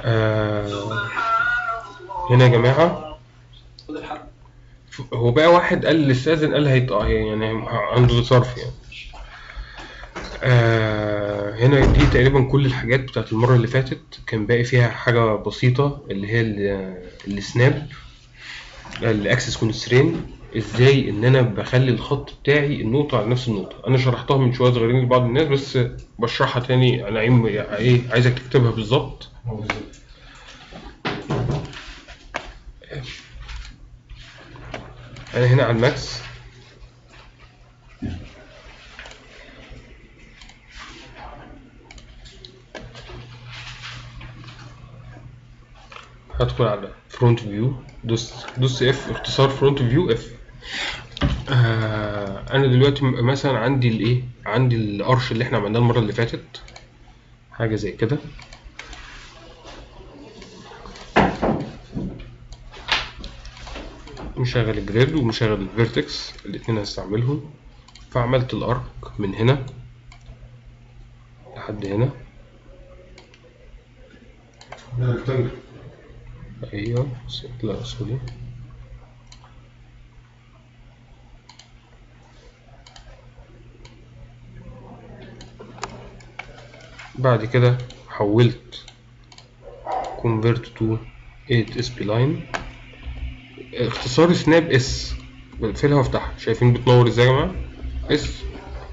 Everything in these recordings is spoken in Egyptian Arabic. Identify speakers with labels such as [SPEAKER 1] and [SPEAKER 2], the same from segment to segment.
[SPEAKER 1] آه هنا يا جماعة هو بقى واحد قال للاستاذن قال هيطلع يعني عنده ظرف يعني آه هنا دي تقريبا كل الحاجات بتاعت المرة اللي فاتت كان باقي فيها حاجة بسيطة اللي هي ال- السناب الاكسس كونسترين ازاي ان انا بخلي الخط بتاعي النقطة على نفس النقطة انا شرحتها من شوية صغيرين لبعض الناس بس بشرحها تاني انا عايم ايه عايزك تكتبها بالظبط انا هنا على الماكس هدخل على فرونت فيو دوس دوس اف اختصار فرونت فيو اف آه انا دلوقتي م- مثلا عندي الايه عندي الارش اللي احنا عملناه المره اللي فاتت حاجه زي كده مشغل الجريد ومشغل الفيرتكس الاتنين هستعملهم فعملت الارك من هنا لحد هنا ايوه س- لا سوري بعد كده حولت convert to 8 sp line اختصار سناب اس بقفلها وافتحها شايفين بتنور ازاي يا جماعه اس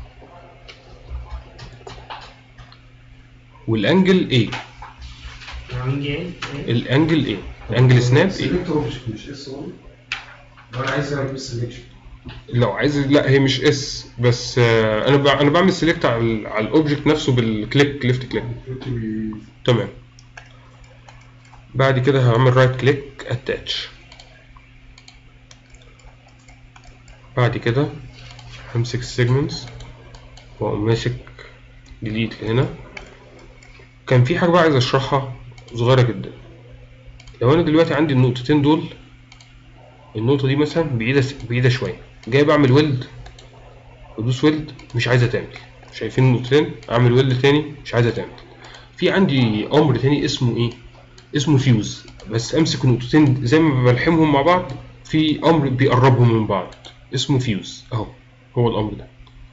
[SPEAKER 1] والانجل ايه
[SPEAKER 2] عندي ايه؟ إيه؟
[SPEAKER 1] الانجل ايه الانجل سناب ايه
[SPEAKER 3] سيلكت اوبجكت مش اس 1 لو انا عايز اعمل بس سيلكشن
[SPEAKER 1] لو عايز لا هي مش اس بس آه، انا ب... انا بعمل سيلكت على ال- على الاوبجكت نفسه بالكليك ليفت كليك تمام بعد كده هعمل رايت كليك اتاتش بعد كده همسك السيجمنتس واقوم ماسك ديليت هنا كان في حاجه بقى عايز اشرحها صغيره جدا لو انا دلوقتي عندي النقطتين دول النقطه دي مثلا بعيده بعيده شويه جاي بعمل ويلد بدوس ويلد مش عايزه تعمل شايفين النقطتين اعمل ويلد تاني مش عايزه تعمل في عندي امر تاني اسمه ايه اسمه فيوز بس امسك النقطتين زي ما بلحمهم مع بعض في امر بيقربهم من بعض اسمه فيوز اهو هو الامر ده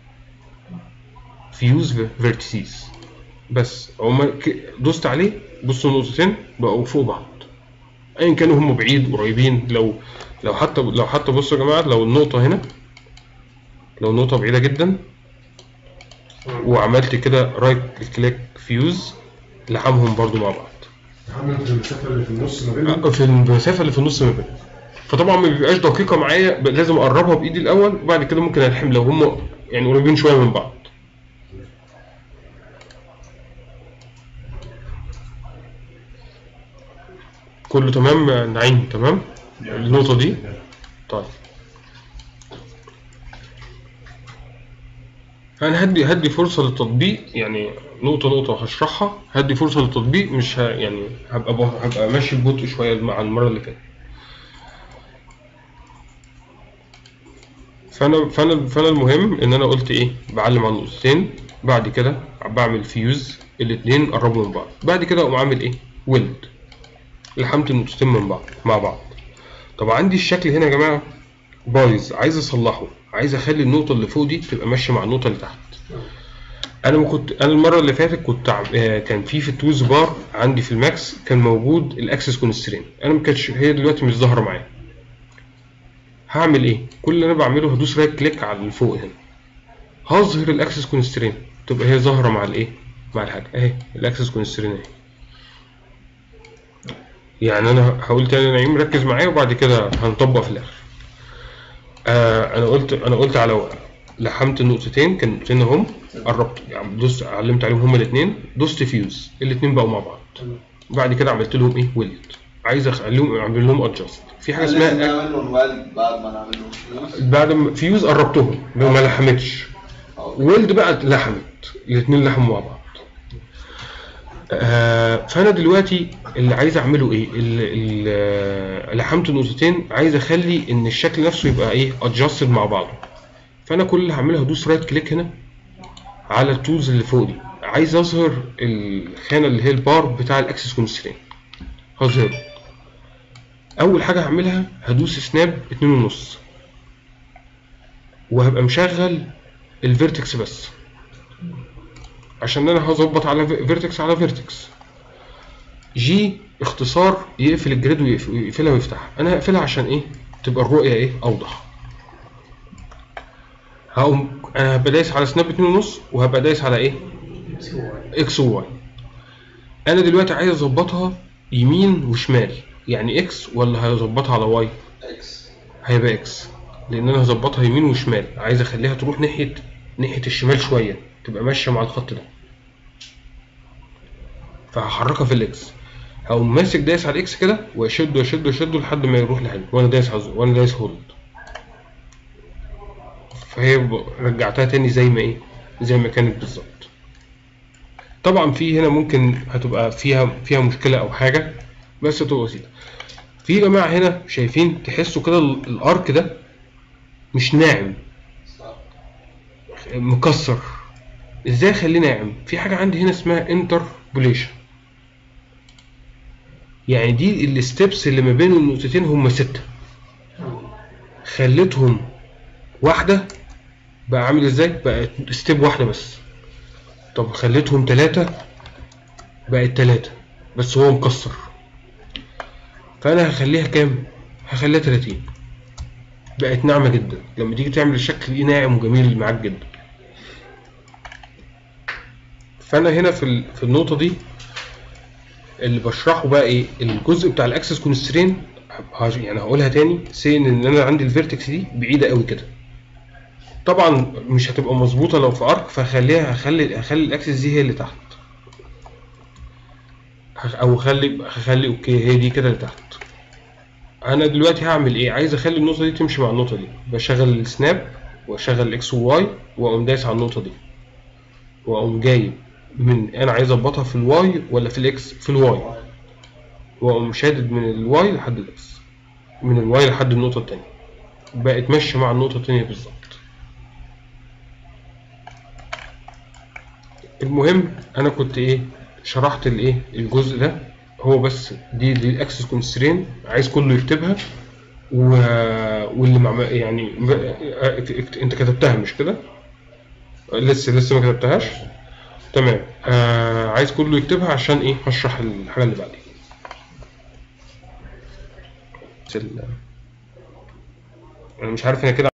[SPEAKER 1] فيوز فيرتيسيز بس هما ك- دوست عليه بصوا النقطتين بقوا فوق بعض ايا كانوا هم بعيد قريبين لو لو حتى لو حتى بصوا يا جماعه لو النقطه هنا لو النقطه بعيده جدا وعملت كده رايت كليك فيوز لحمهم برضو مع بعض
[SPEAKER 3] عامل في المسافه اللي في النص ما بينهم
[SPEAKER 1] في المسافه اللي في النص ما بينهم فطبعا ما بيبقاش دقيقه معايا ب- لازم اقربها بايدي الاول وبعد كده ممكن الحم لو هم يعني قريبين شويه من بعض كله تمام يا نعيم تمام النقطه دي طيب انا هدي هدي فرصه للتطبيق يعني نقطه نقطه هشرحها هدي فرصه للتطبيق مش ه... يعني هبقى ب... هبقى ماشي ببطء شويه مع المره اللي فاتت فانا فانا فانا المهم ان انا قلت ايه بعلم على النقطتين بعد كده بعمل فيوز الاتنين قربوا من بعض بعد كده اقوم عامل ايه ويلد لحمت النقطتين من بعض مع بعض طب عندي الشكل هنا يا جماعه بايظ عايز اصلحه عايز اخلي النقطه اللي فوق دي تبقى ماشيه مع النقطه اللي تحت انا ما كنت انا المره اللي فاتت كنت عم... آه، كان في في التوز بار عندي في الماكس كان موجود الاكسس كونسترين انا ما كانتش هي دلوقتي مش ظاهره معايا هعمل ايه كل اللي انا بعمله هدوس رايت كليك على اللي فوق هنا هظهر الاكسس كونسترين تبقى هي ظاهره مع الايه مع الحاجه اهي الاكسس كونسترين اهي يعني انا هقول تاني يا نعيم ركز معايا وبعد كده هنطبق في الاخر آه انا قلت انا قلت على لحمت النقطتين كان نقطتين اهم قربت يعني دوست علمت عليهم هما الاثنين دوست فيوز الاثنين بقوا مع بعض بعد كده عملت لهم ايه ويلد عايز اخليهم اعمل لهم ادجست في حاجه
[SPEAKER 4] لازم
[SPEAKER 1] اسمها
[SPEAKER 4] نعمل لهم والد بعد ما نعمل لهم فلوس
[SPEAKER 1] بعد ما فيوز قربتهم ما لحمتش ويلد بقى لحمت الاثنين لحموا مع بعض آه فانا دلوقتي اللي عايز اعمله ايه ال- ال- لحمت النقطتين عايز اخلي ان الشكل نفسه يبقى ايه ادجستد مع بعضه فانا كل اللي هعمله هدوس رايت كليك هنا على التولز اللي فوق دي عايز اظهر الخانه اللي هي البار بتاع الاكسس كونسترين هظهره اول حاجه هعملها هدوس سناب اتنين ونص وهبقى مشغل الفيرتكس بس عشان انا هظبط على فيرتكس على فيرتكس جي اختصار يقفل الجريد ويقف- ويقفلها ويفتحها انا هقفلها عشان ايه تبقى الرؤيه ايه اوضح هقوم انا هبقى دايس على سناب اتنين ونص وهبقى دايس على ايه
[SPEAKER 2] اكس وواي
[SPEAKER 1] اكس وواي انا دلوقتي عايز اظبطها يمين وشمال يعني اكس ولا هظبطها على واي
[SPEAKER 4] اكس
[SPEAKER 1] هيبقى اكس لان انا هظبطها يمين وشمال عايز اخليها تروح ناحيه ناحيه الشمال شويه تبقى ماشيه مع الخط ده فهحركها في الاكس هقوم ماسك دايس على الاكس كده واشد واشد واشده لحد ما يروح لحد وانا دايس عز... وانا دايس هولد فهي ب- رجعتها تاني زي ما ايه زي ما كانت بالظبط طبعا في هنا ممكن هتبقى فيها فيها مشكله او حاجه بس تبقى بسيطه في يا جماعه هنا شايفين تحسوا كده ال- الارك ده مش ناعم
[SPEAKER 4] صح
[SPEAKER 1] مكسر ازاي اخليه ناعم في حاجه عندي هنا اسمها انتربوليشن يعني دي الستبس اللي ما بين النقطتين هم ستة خليتهم واحدة بقى عامل ازاي بقت ستيب واحدة بس طب خليتهم تلاتة بقت تلاتة بس هو مكسر فانا هخليها كام هخليها 30 بقت ناعمة جدا لما تيجي تعمل الشكل دي ناعم وجميل معاك جدا فانا هنا في ال- في النقطة دي اللي بشرحه بقى ايه الجزء بتاع الاكسس كونسترين يعني هقولها تاني سين ان انا عندي الفيرتكس دي بعيدة قوي كده طبعا مش هتبقى مظبوطة لو في ارك فهخليها هخلي هخلي الاكسس دي هي اللي تحت هخ- او هخلي هخلي اوكي هي دي كده اللي تحت انا دلوقتي هعمل ايه عايز اخلي النقطه دي تمشي مع النقطه دي بشغل السناب واشغل اكس وواي واقوم دايس على النقطه دي واقوم جايب من انا عايز اظبطها في الواي ولا في الاكس في الواي واقوم شادد من الواي لحد الاكس من الواي لحد النقطه التانية بقت ماشيه مع النقطه التانية بالظبط المهم انا كنت ايه شرحت الايه الجزء ده هو بس دي دي الاكسس كونسترين عايز كله يكتبها و... واللي مع يعني ب... انت كتبتها مش كده لسه لسه ما كتبتهاش تمام آه عايز كله يكتبها عشان ايه هشرح الحاجه اللي بعدين ال- انا مش عارف هنا كده